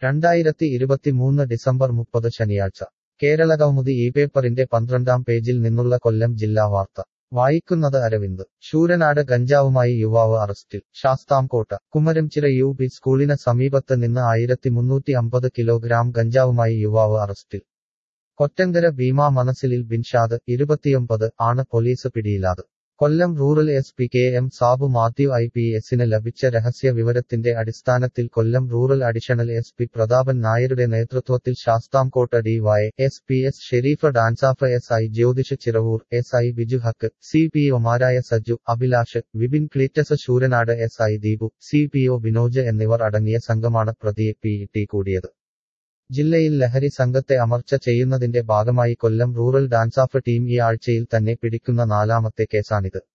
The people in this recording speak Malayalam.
രണ്ടായിരത്തി ഇരുപത്തിമൂന്ന് ഡിസംബർ മുപ്പത് ശനിയാഴ്ച കേരളകൗമുദി ഈ പേപ്പറിന്റെ പന്ത്രണ്ടാം പേജിൽ നിന്നുള്ള കൊല്ലം ജില്ലാ വാർത്ത വായിക്കുന്നത് അരവിന്ദ് ശൂരനാട് ഗഞ്ചാവുമായി യുവാവ് അറസ്റ്റിൽ ശാസ്താംകോട്ട കുമരംചിറ യു പി സ്കൂളിന് സമീപത്ത് നിന്ന് ആയിരത്തി മുന്നൂറ്റി അമ്പത് കിലോഗ്രാം ഗഞ്ചാവുമായി യുവാവ് അറസ്റ്റിൽ കൊറ്റങ്കര ഭീമാ മനസ്സിലിൽ ബിൻഷാദ് ഇരുപത്തിയൊമ്പത് ആണ് പോലീസ് പിടിയിലാത് Kollam rural S P K M Sabu Mathew I P എസിന് ലഭിച്ച രഹസ്യ വിവരത്തിന്റെ അടിസ്ഥാനത്തിൽ Kollam rural additional S P Prathapan നായരുടെ നേതൃത്വത്തിൽ Sasthamcotta D Y S P S Sharif DANSAF S I Jyothish Chiravoor S I Biju Haq C P ഒമാരായ Sajju Abhilash Vipin Cleetus Sooranad S I Deepu C P O Binoj എന്നിവർ അടങ്ങിയ സംഘമാണ് പ്രതിയെ പി ടി കൂടിയത് ജില്ലയിൽ ലഹരി സംഘത്തെ അമർച്ച ചെയ്യുന്നതിന്റെ ഭാഗമായി കൊല്ലം റൂറൽ ഡാൻസാഫ് ടീം ഈ ആഴ്ചയിൽ തന്നെ പിടിക്കുന്ന നാലാമത്തെ കേസാണിത്